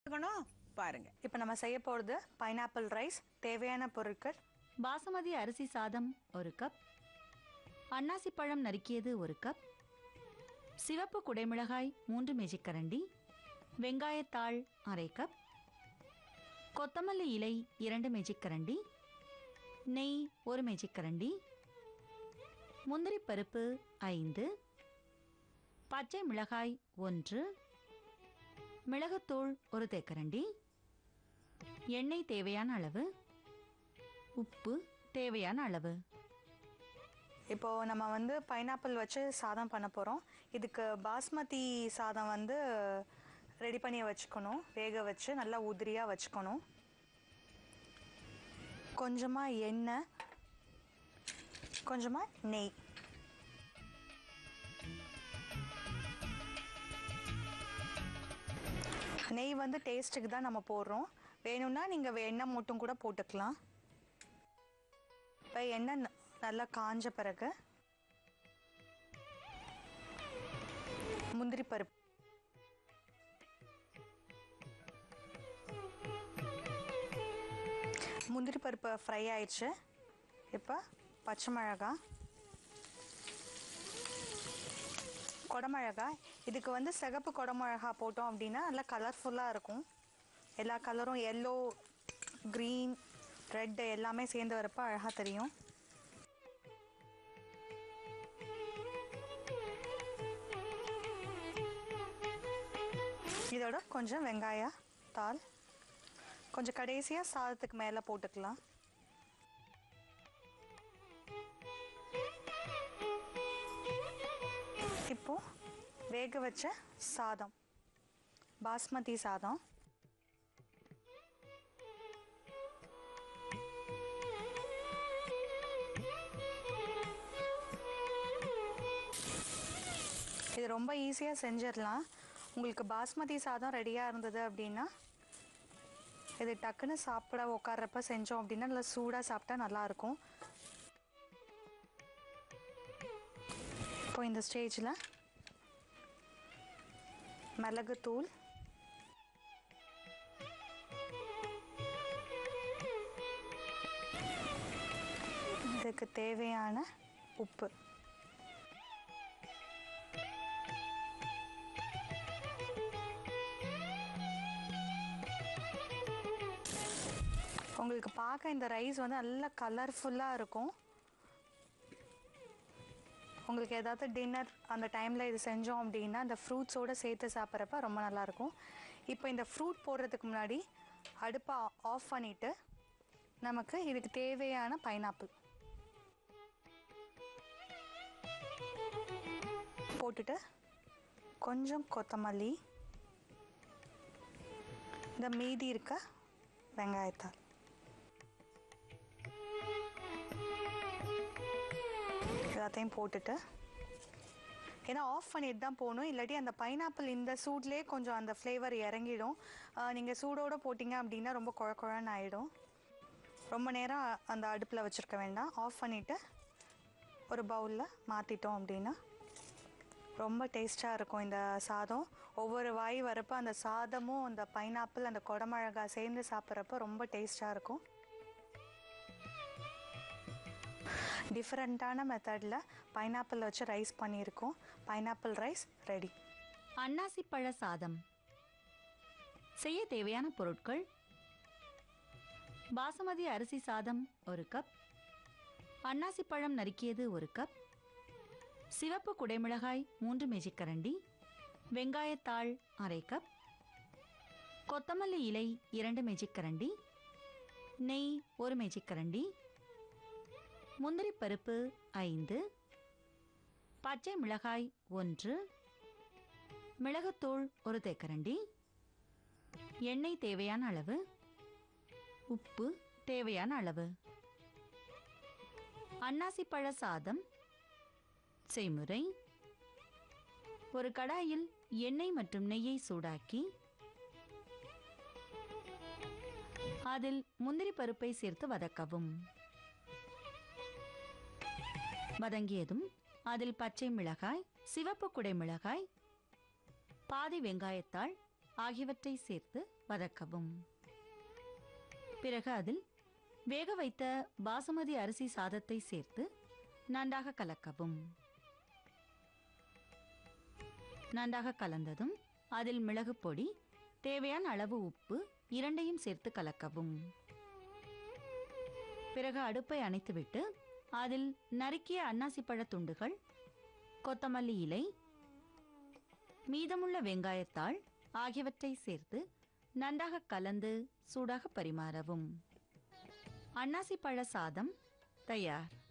இருக்கணும் பாருங்க இப்போ நம்ம செய்ய போகிறது பைனாப்பிள் ரைஸ் தேவையான பொருட்கள் பாசுமதி அரிசி சாதம் ஒரு கப் அன்னாசி பழம் நறுக்கியது ஒரு கப் சிவப்பு குடைமிளகாய் மூன்று மேஜிக்கரண்டி வெங்காயத்தாள் அரை கப் கொத்தமல்லி இலை இரண்டு மேஜிக்கரண்டி நெய் ஒரு மேஜிக்கரண்டி முந்திரி பருப்பு ஐந்து பச்சை மிளகாய் ஒன்று மிளகுத்தூள் ஒரு தேக்கரண்டி எண்ணெய் தேவையான அளவு உப்பு தேவையான அளவு இப்போ நம்ம வந்து பைனாப்பிள் வச்சு சாதம் பண்ண போகிறோம் இதுக்கு பாஸ்மதி சாதம் வந்து ரெடி பண்ணி வச்சுக்கணும் வேக வச்சு நல்லா உதிரியாக வச்சுக்கணும் கொஞ்சமாக எண்ணெய் கொஞ்சமாக நெய் நெய் வந்து டேஸ்ட்டுக்கு தான் நம்ம போடுறோம் வேணும்னா நீங்கள் எண்ணெய் மட்டும் கூட போட்டுக்கலாம் இப்போ எண்ணெய் ந- நல்லா காஞ்ச பிறகு முந்திரி பருப்பு முந்திரி பருப்பு ஃப்ரை ஆயிடுச்சு இப்போ பச்சை மிளகாய் குடமிளகாய் இதுக்கு வந்து சிகப்பு குடமிளகா போட்டோம் அப்படின்னா நல்லா கலர்ஃபுல்லாக இருக்கும் எல்லா கலரும் எல்லோ க்ரீன் ரெட் எல்லாமே சேர்ந்து வரப்ப அழகாக தெரியும் இதோட கொஞ்சம் வெங்காய தாள் கொஞ்சம் கடைசியாக சாதத்துக்கு மேலே போட்டுக்கலாம் இப்போ வேக வச்ச சாதம் பாஸ்மதி சாதம் இது ரொம்ப ஈஸியாக செஞ்சிடலாம் உங்களுக்கு பாஸ்மதி சாதம் ரெடியாக இருந்தது அப்படின்னா இது டக்குன்னு சாப்பிட உட்கார்றப்ப செஞ்சோம் அப்படின்னா நல்லா சூடாக சாப்பிட்டா நல்லாயிருக்கும் இப்போ இந்த ஸ்டேஜில் மிளகுத்தூள் இதுக்கு தேவையான உப்பு உங்களுக்கு பார்க்க இந்த ரைஸ் வந்து நல்லா கலர்ஃபுல்லாக இருக்கும் உங்களுக்கு ஏதாவது டின்னர் அந்த டைமில் இது செஞ்சோம் அப்படின்னா இந்த ஃப்ரூட்ஸோடு சேர்த்து சாப்பிட்றப்ப ரொம்ப நல்லாயிருக்கும் இப்போ இந்த ஃப்ரூட் போடுறதுக்கு முன்னாடி அடுப்பை ஆஃப் பண்ணிவிட்டு நமக்கு இதுக்கு தேவையான பைனாப்பிள் போட்டுட்டு கொஞ்சம் கொத்தமல்லி இந்த மீதி இருக்க வெங்காயத்தாள் எல்லாத்தையும் போட்டுட்டு ஏன்னா ஆஃப் பண்ணிட்டு தான் போகணும் இல்லாட்டி அந்த பைனாப்பிள் இந்த சூட்லேயே கொஞ்சம் அந்த ஃப்ளேவர் இறங்கிடும் நீங்கள் சூடோடு போட்டிங்க அப்படின்னா ரொம்ப குழ குழன்னு ஆகிடும் ரொம்ப நேரம் அந்த அடுப்பில் வச்சுருக்க வேண்டாம் ஆஃப் பண்ணிவிட்டு ஒரு பவுலில் மாற்றிட்டோம் அப்படின்னா ரொம்ப டேஸ்ட்டாக இருக்கும் இந்த சாதம் ஒவ்வொரு வாய் வரப்போ அந்த சாதமும் அந்த பைனாப்பிள் அந்த குடமிளகா சேர்ந்து சாப்பிட்றப்ப ரொம்ப டேஸ்ட்டாக இருக்கும் டிஃப்ரெண்ட்டான மெத்தடில் பைனாப்பிள் வச்சு ரைஸ் பண்ணியிருக்கோம் பைனாப்பிள் ரைஸ் ரெடி அன்னாசி பழ சாதம் செய்ய தேவையான பொருட்கள் பாசுமதி அரிசி சாதம் ஒரு கப் அன்னாசி பழம் நறுக்கியது ஒரு கப் சிவப்பு குடைமிளகாய் மூன்று மேஜிக்கரண்டி வெங்காயத்தாள் அரை கப் கொத்தமல்லி இலை இரண்டு மேஜிக்கரண்டி நெய் ஒரு மேஜிக்கரண்டி முந்திரி பருப்பு ஐந்து பச்சை மிளகாய் ஒன்று மிளகுத்தூள் ஒரு தேக்கரண்டி எண்ணெய் தேவையான அளவு உப்பு தேவையான அளவு அன்னாசி பழ சாதம் செய்முறை ஒரு கடாயில் எண்ணெய் மற்றும் நெய்யை சூடாக்கி அதில் முந்திரி பருப்பை சேர்த்து வதக்கவும் வதங்கியதும் அதில் பச்சை மிளகாய் சிவப்பு குடை மிளகாய் பாதி வெங்காயத்தாள் ஆகியவற்றை சேர்த்து வதக்கவும் பிறகு அதில் வேக வைத்த பாசுமதி அரிசி சாதத்தை சேர்த்து நன்றாக கலக்கவும் நன்றாக கலந்ததும் அதில் மிளகு பொடி தேவையான அளவு உப்பு இரண்டையும் சேர்த்து கலக்கவும் பிறகு அடுப்பை அணைத்துவிட்டு அதில் நறுக்கிய அன்னாசிப்பழ துண்டுகள் கொத்தமல்லி இலை மீதமுள்ள வெங்காயத்தாள் ஆகியவற்றை சேர்த்து நன்றாக கலந்து சூடாக பரிமாறவும் அன்னாசி பழ சாதம் தயார்